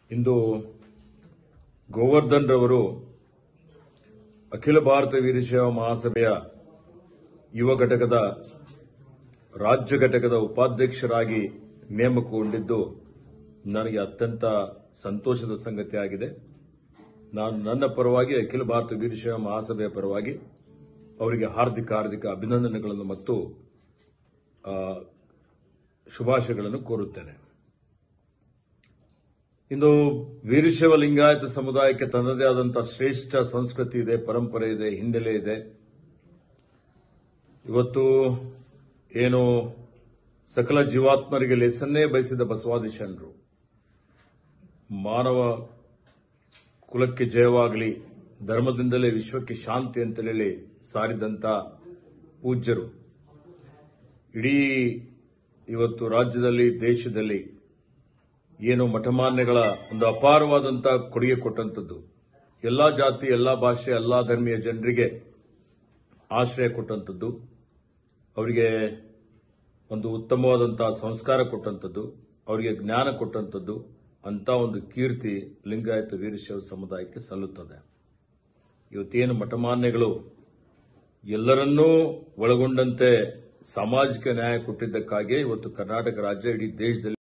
ಇಂದು ಗೋವರ್ಧನ್ ರವರು ಅಖಿಲ ಭಾರತ ವೀರಶೈವ ಮಹಾಸಭೆಯ ಯುವ ಘಟಕದ ರಾಜ್ಯ ಘಟಕದ ಉಪಾಧ್ಯಕ್ಷರಾಗಿ ನೇಮಕಗೊಂಡಿದ್ದು ನನಗೆ ಅತ್ಯಂತ ಸಂತೋಷದ ಸಂಗತಿಯಾಗಿದೆ ನಾನು ನನ್ನ ಪರವಾಗಿ ಅಖಿಲ ಭಾರತ ವೀರಶೈವ ಮಹಾಸಭೆಯ ಪರವಾಗಿ ಅವರಿಗೆ ಹಾರ್ದಿಕ ಹಾರ್ದಿಕ ಅಭಿನಂದನೆಗಳನ್ನು ಮತ್ತು ಆ, ಶುಭಾಶಯಗಳನ್ನು ಕೋರುತ್ತೇನೆ ಇಂದು ವೀರಶೈವ ಲಿಂಗಾಯತ ಸಮುದಾಯಕ್ಕೆ ತನ್ನದೇ ಆದಂತಹ ಶ್ರೇಷ್ಠ ಸಂಸ್ಕೃತಿ ಇದೆ ಪರಂಪರೆ ಇದೆ ಹಿನ್ನೆಲೆ ಇದೆ ಇವತ್ತು ಏನು ಸಕಲ ಜೀವಾತ್ಮರಿಗೆ ಲೆಸನ್ನೇ ಬಯಸಿದ ಬಸವಾದಿ ಶರಣರು ಮಾನವ ಕುಲಕ್ಕೆ ಜಯವಾಗಲಿ ಧರ್ಮದಿಂದಲೇ ವಿಶ್ವಕ್ಕೆ ಶಾಂತಿ ಅಂತ ಹೇಳಿ ಸಾರಿದಂತ ಪೂಜ್ಯರು ಇಡೀ ಇವತ್ತು ರಾಜ್ಯದಲ್ಲಿ ದೇಶದಲ್ಲಿ ಏನು ಮಠಮಾನ್ಯಗಳ ಒಂದು ಅಪಾರವಾದಂತಹ ಕೊಡುಗೆ ಕೊಟ್ಟಂತದ್ದು ಎಲ್ಲಾ ಜಾತಿ ಎಲ್ಲಾ ಭಾಷೆ ಎಲ್ಲಾ ಧರ್ಮೀಯ ಜನರಿಗೆ ಆಶ್ರಯ ಕೊಟ್ಟಂತದ್ದು ಅವರಿಗೆ ಒಂದು ಉತ್ತಮವಾದಂತಹ ಸಂಸ್ಕಾರ ಕೊಟ್ಟಂತದ್ದು ಅವರಿಗೆ ಜ್ಞಾನ ಕೊಟ್ಟಂತದ್ದು ಅಂತ ಒಂದು ಕೀರ್ತಿ ಲಿಂಗಾಯತ ವೀರಶೈವ ಸಮುದಾಯಕ್ಕೆ ಸಲ್ಲುತ್ತದೆ ಇವತ್ತೇನು ಮಠಮಾನ್ಯಗಳು ಎಲ್ಲರನ್ನೂ ಒಳಗೊಂಡಂತೆ ಸಾಮಾಜಿಕ ನ್ಯಾಯ ಕೊಟ್ಟಿದ್ದಕ್ಕಾಗಿ ಇವತ್ತು ಕರ್ನಾಟಕ ರಾಜ್ಯ ಇಡೀ ದೇಶದಲ್ಲಿ